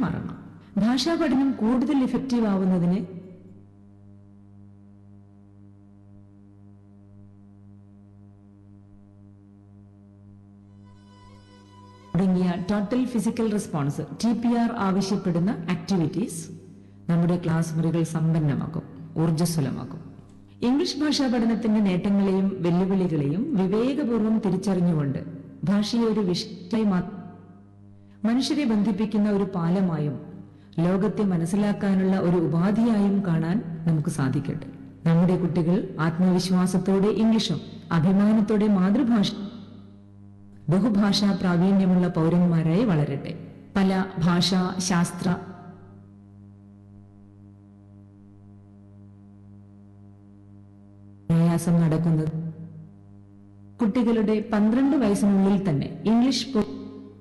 മാറണം ഭാഷാ പഠനം കൂടുതൽ ഇഫക്റ്റീവ് ആവുന്നതിന് തുടങ്ങിയ total physical response T P R ആവശ്യപ്പെടുന്ന ആക്ടിവിറ്റീസ് നമ്മുടെ ക്ലാസ് മുറികൾ സമ്പന്നമാക്കും ഊർജ്ജസ്വലമാക്കും ഇംഗ്ലീഷ് ഭാഷാ പഠനത്തിന്റെ നേട്ടങ്ങളെയും വെല്ലുവിളികളെയും വിവേകപൂർവ്വം തിരിച്ചറിഞ്ഞുകൊണ്ട് ഭാഷയെ ഒരു വിഷയമായി മാ- മനുഷ്യരെ ബന്ധിപ്പിക്കുന്ന ഒരു പാലമായും ലോകത്തെ മനസ്സിലാക്കാനുള്ള ഒരു ഉപാധിയായും കാണാൻ നമുക്ക് സാധിക്കട്ടെ നമ്മുടെ കുട്ടികൾ ആത്മവിശ്വാസത്തോടെ ഇംഗ്ലീഷും അഭിമാനത്തോടെ മാതൃഭാഷ ബഹുഭാഷാ പ്രാവീണ്യമുള്ള പൗരന്മാരായി വളരട്ടെ പല ഭാഷാ ശാസ്ത്ര പ്രയാസം നടക്കുന്നത് കുട്ടികളുടെ പന്ത്രണ്ട് വയസ്സിനുള്ളിൽ തന്നെ ഇംഗ്ലീഷ് പൊ-